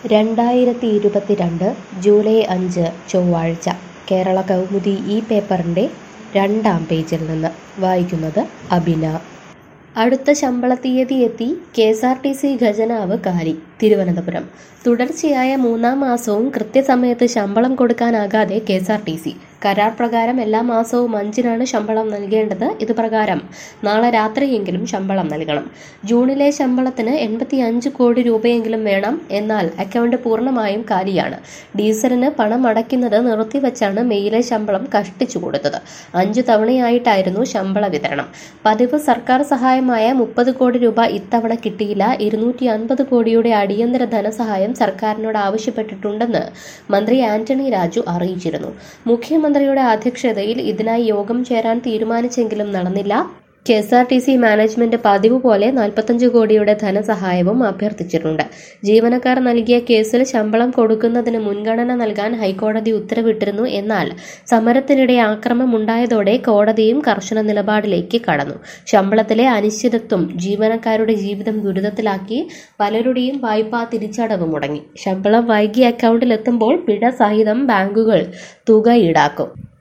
രണ്ടായിരത്തി ഇരുപത്തിരണ്ട് ജൂലൈ അഞ്ച് ചൊവ്വാഴ്ച കേരള കൗമുദി ഈ പേപ്പറിൻ്റെ രണ്ടാം പേജിൽ നിന്ന് വായിക്കുന്നത് അബിന അടുത്ത ശമ്പള തീയതി എത്തി K S R T C ഖജനാവ് കാലി തിരുവനന്തപുരം തുടർച്ചയായ മൂന്നാം മാസവും കൃത്യസമയത്ത് ശമ്പളം കൊടുക്കാനാകാതെ K S R T C കരാർ പ്രകാരം എല്ലാ മാസവും അഞ്ചിനാണ് ശമ്പളം നൽകേണ്ടത് ഇത് പ്രകാരം നാളെ രാത്രിയെങ്കിലും ശമ്പളം നൽകണം ജൂണിലെ ശമ്പളത്തിന് എൺപത്തി അഞ്ച് കോടി രൂപയെങ്കിലും വേണം എന്നാൽ അക്കൗണ്ട് പൂർണ്ണമായും കാലിയാണ് ഡീസലിന് പണം അടയ്ക്കുന്നത് നിർത്തിവച്ചാണ് മെയിലെ ശമ്പളം കഷ്ടിച്ചു കൊടുത്തത് അഞ്ചു തവണയായിട്ടായിരുന്നു ശമ്പള വിതരണം പതിവ് സർക്കാർ സഹായമായ മുപ്പത് കോടി രൂപ ഇത്തവണ കിട്ടിയില്ല ഇരുന്നൂറ്റി അൻപത് കോടിയുടെ അടിയന്തര ധനസഹായം സർക്കാരിനോട് ആവശ്യപ്പെട്ടിട്ടുണ്ടെന്ന് മന്ത്രി ആന്റണി രാജു അറിയിച്ചിരുന്നു മുഖ്യമന്ത്രിയുടെ അധ്യക്ഷതയിൽ ഇതിനായി യോഗം ചേരാൻ തീരുമാനിച്ചെങ്കിലും നടന്നില്ല K S R T C management പതിവ് പോലെ നാൽപ്പത്തഞ്ച് കോടിയുടെ ധനസഹായവും അഭ്യർത്ഥിച്ചിട്ടുണ്ട് ജീവനക്കാർ നൽകിയ കേസിൽ ശമ്പളം കൊടുക്കുന്നതിന് മുൻഗണന നൽകാൻ ഹൈക്കോടതി ഉത്തരവിട്ടിരുന്നു എന്നാൽ സമരത്തിനിടെ ആക്രമമുണ്ടായതോടെ കോടതിയും കർശന നിലപാടിലേക്ക് കടന്നു ശമ്പളത്തിലെ അനിശ്ചിതത്വം ജീവനക്കാരുടെ ജീവിതം ദുരിതത്തിലാക്കി പലരുടെയും വായ്പാ തിരിച്ചടവ് മുടങ്ങി ശമ്പളം വൈകി അക്കൗണ്ടിലെത്തുമ്പോൾ പിഴ സഹിതം ബാങ്കുകൾ തുക ഈടാക്കും